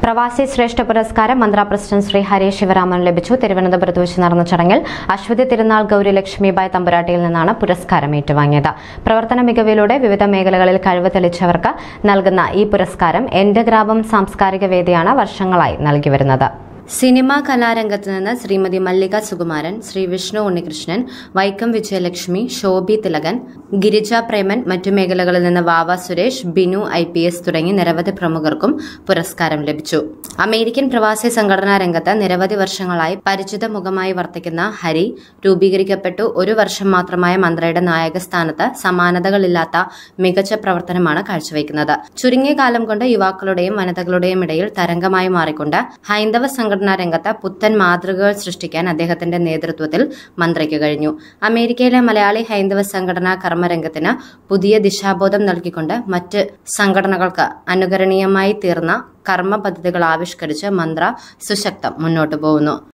പ്രവാസി ശ്രേഷ്ഠ പുരസ്കാരം മന്ത്ര പ്രസിഡന്റ് ശ്രീ ഹരീഷ് ശിവരാമൻ ലഭിച്ചു തിരുവനന്തപുരത്ത് വെച്ച് നടന്ന ചടങ്ങിൽ അശ്വതി തിരുനാൾ ഗൌരി ലക്ഷ്മിബായ് തമ്പുരാട്ടിയിൽ നിന്നാണ് പുരസ്കാരം ഏറ്റുവാങ്ങിയത് പ്രവർത്തന മികവിലൂടെ വിവിധ മേഖലകളിൽ കഴിവ് തെളിയിച്ചവർക്ക് നൽകുന്ന ഈ പുരസ്കാരം എന്റെ ഗ്രാമം സാംസ്കാരിക വേദിയാണ് വർഷങ്ങളായി നൽകിവരുന്നത് സിനിമാ കലാരംഗത്ത് നിന്ന് ശ്രീമതി മല്ലിക സുകുമാരൻ ശ്രീ വിഷ്ണു ഉണ്ണികൃഷ്ണൻ വൈക്കം വിജയലക്ഷ്മി ശോഭി തിലകൻ ഗിരിജ പ്രേമൻ മറ്റു മേഖലകളിൽ നിന്ന് Vava Suresh Binu I P S തുടങ്ങി നിരവധി പ്രമുഖർക്കും പുരസ്കാരം ലഭിച്ചു അമേരിക്കൻ പ്രവാസി സംഘടനാ രംഗത്ത് നിരവധി വർഷങ്ങളായി പരിചിത മുഖമായി വർത്തിക്കുന്ന ഹരി രൂപീകരിക്കപ്പെട്ടു ഒരു വർഷം മാത്രമായ മന്ത്രയുടെ നായക സ്ഥാനത്ത് സമാനതകളില്ലാത്ത മികച്ച പ്രവർത്തനമാണ് കാഴ്ചവെക്കുന്നത് ചുരുങ്ങിയ കാലം കൊണ്ട് യുവാക്കളുടെയും വനിതകളുടെയും ഇടയിൽ തരംഗമായി മാറിക്കൊണ്ട് ഹൈന്ദവ സംഘടനാ രംഗത്ത് പുത്തൻ മാതൃകകൾ സൃഷ്ടിക്കാൻ അദ്ദേഹത്തിന്റെ നേതൃത്വത്തിൽ മന്ത്രിക്ക് കഴിഞ്ഞു അമേരിക്കയിലെ മലയാളി ഹൈന്ദവ സംഘടനാ കർമ്മരംഗത്തിന് പുതിയ ദിശാബോധം നൽകിക്കൊണ്ട് മറ്റ് സംഘടനകൾക്ക് അനുകരണീയമായി തീർന്ന കർമ്മ പദ്ധതികൾ ആവിഷ്കരിച്ച് മന്ത്ര സുശക്തം മുന്നോട്ടു പോകുന്നു